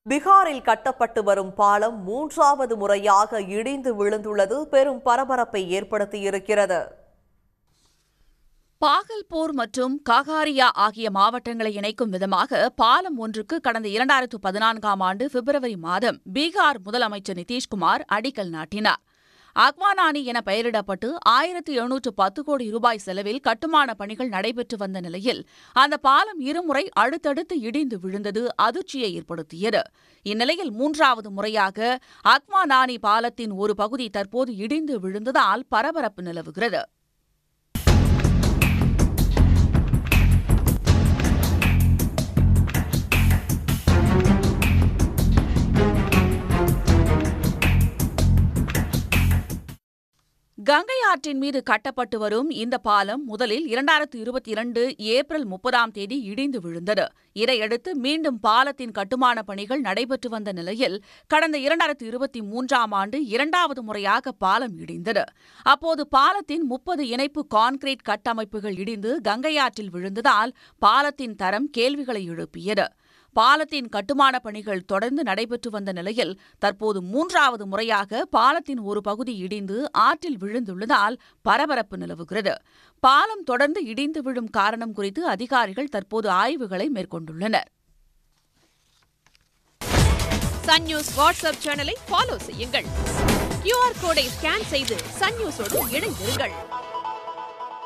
பீகாரில் கட்டப்பட்டு வரும் பாலம் மூன்றாவது முறையாக இடிந்து விழுந்துள்ளது பெரும் பரபரப்பை ஏற்படுத்தியிருக்கிறது பாகல்பூர் மற்றும் காகாரியா ஆகிய மாவட்டங்களை இணைக்கும் விதமாக பாலம் ஒன்றுக்கு கடந்த இரண்டாயிரத்து பதினான்காம் ஆண்டு பிப்ரவரி மாதம் பீகார் முதலமைச்சர் நிதிஷ்குமார் அடிக்கல் நாட்டினார் அக்வானானி என பெயரிடப்பட்டு ஆயிரத்து எழுநூற்று பத்து கோடி ரூபாய் செலவில் கட்டுமான பணிகள் நடைபெற்று வந்த நிலையில் அந்த பாலம் இருமுறை அடுத்தடுத்து இடிந்து விழுந்தது அதிர்ச்சியை ஏற்படுத்தியது இந்நிலையில் மூன்றாவது முறையாக அக்வானானி பாலத்தின் ஒரு பகுதி தற்போது இடிந்து விழுந்ததால் பரபரப்பு நிலவுகிறது கங்கை ஆற்றின் மீது கட்டப்பட்டு வரும் இந்த பாலம் முதலில் இரண்டாயிரத்து இருபத்தி இரண்டு ஏப்ரல் முப்பதாம் தேதி இடிந்து விழுந்தது இதையடுத்து மீண்டும் பாலத்தின் கட்டுமான பணிகள் நடைபெற்று வந்த நிலையில் கடந்த இரண்டாயிரத்து இருபத்தி மூன்றாம் ஆண்டு இரண்டாவது முறையாக பாலம் இடிந்தது அப்போது பாலத்தின் முப்பது இணைப்பு கான்கிரீட் கட்டமைப்புகள் இடிந்து கங்கை ஆற்றில் விழுந்ததால் பாலத்தின் தரம் கேள்விகளை எழுப்பியது பாலத்தின் கட்டுமான பணிகள் தொடர்ந்து நடைபெற்று வந்த நிலையில் தற்போது மூன்றாவது முறையாக பாலத்தின் ஒரு பகுதி இடிந்து ஆற்றில் விழுந்துள்ளதால் பரபரப்பு நிலவுகிறது பாலம் தொடர்ந்து இடிந்து விழும் காரணம் குறித்து அதிகாரிகள் தற்போது ஆய்வுகளை மேற்கொண்டுள்ளனர் சன் நியூஸ் வாட்ஸ்அப் சேனலை ஃபாலோ செய்யுங்கள் கியூஆர் கோடை ஸ்கேன் செய்து சன் நியூஸோடு இணைந்திருங்கள்